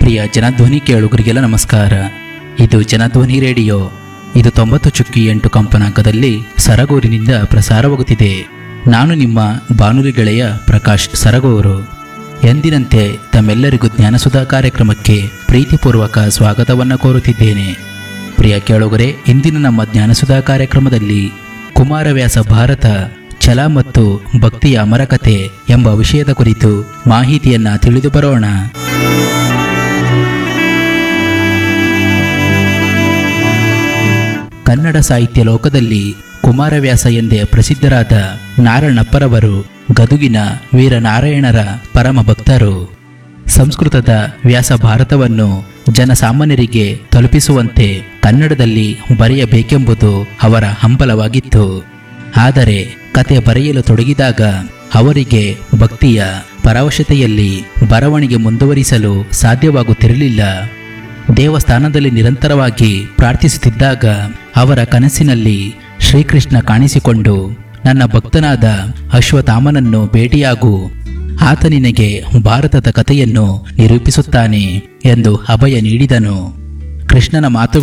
ಪ್ರಿಯ ಜನಧ್ವನಿ ಕೇಳುಗರಿಗೆಲ್ಲ ನಮಸ್ಕಾರ ಇದು ಜನಧ್ವನಿ ರೇಡಿಯೋ ಇದು ತೊಂಬತ್ತು ಚುಕ್ಕಿ ಎಂಟು ಕಂಪನಾಂಕದಲ್ಲಿ ಸರಗೂರಿನಿಂದ ಪ್ರಸಾರವಾಗುತ್ತಿದೆ ನಾನು ನಿಮ್ಮ ಬಾನುಲಿ ಗೆಳೆಯ ಪ್ರಕಾಶ್ ಸರಗೂರು ಎಂದಿನಂತೆ ತಮ್ಮೆಲ್ಲರಿಗೂ ಜ್ಞಾನಸುಧಾ ಕಾರ್ಯಕ್ರಮಕ್ಕೆ ಪ್ರೀತಿಪೂರ್ವಕ ಸ್ವಾಗತವನ್ನು ಕೋರುತ್ತಿದ್ದೇನೆ ಪ್ರಿಯ ಕೇಳುಗರೆ ಇಂದಿನ ನಮ್ಮ ಜ್ಞಾನಸುಧಾ ಕಾರ್ಯಕ್ರಮದಲ್ಲಿ ಕುಮಾರವ್ಯಾಸ ಭಾರತ ಛಲ ಮತ್ತು ಭಕ್ತಿಯ ಅಮರಕತೆ ಎಂಬ ವಿಷಯದ ಕುರಿತು ಮಾಹಿತಿಯನ್ನ ತಿಳಿದು ಬರೋಣ ಕನ್ನಡ ಸಾಹಿತ್ಯ ಲೋಕದಲ್ಲಿ ಕುಮಾರವ್ಯಾಸ ಎಂದೇ ಪ್ರಸಿದ್ಧರಾದ ನಾರಣಪ್ಪರವರು ಗದುಗಿನ ವೀರನಾರಾಯಣರ ಪರಮ ಭಕ್ತರು ಸಂಸ್ಕೃತದ ವ್ಯಾಸ ಭಾರತವನ್ನು ಜನಸಾಮಾನ್ಯರಿಗೆ ತಲುಪಿಸುವಂತೆ ಕನ್ನಡದಲ್ಲಿ ಬರೆಯಬೇಕೆಂಬುದು ಅವರ ಹಂಬಲವಾಗಿತ್ತು ಆದರೆ ಕತೆ ಬರೆಯಲು ತೊಡಗಿದಾಗ ಅವರಿಗೆ ಭಕ್ತಿಯ ಪರವಶತೆಯಲ್ಲಿ ಬರವಣಿಗೆ ಮುಂದುವರಿಸಲು ಸಾಧ್ಯವಾಗುತ್ತಿರಲಿಲ್ಲ ದೇವಸ್ಥಾನದಲ್ಲಿ ನಿರಂತರವಾಗಿ ಪ್ರಾರ್ಥಿಸುತ್ತಿದ್ದಾಗ ಅವರ ಕನಸಿನಲ್ಲಿ ಶ್ರೀಕೃಷ್ಣ ಕಾಣಿಸಿಕೊಂಡು ನನ್ನ ಭಕ್ತನಾದ ಅಶ್ವತ್ಥಾಮನನ್ನು ಭೇಟಿಯಾಗು ಆತ ನಿನಗೆ ಭಾರತದ ಕಥೆಯನ್ನು ನಿರೂಪಿಸುತ್ತಾನೆ ಎಂದು ಅಭಯ ನೀಡಿದನು ಕೃಷ್ಣನ ಮಾತುಗಳು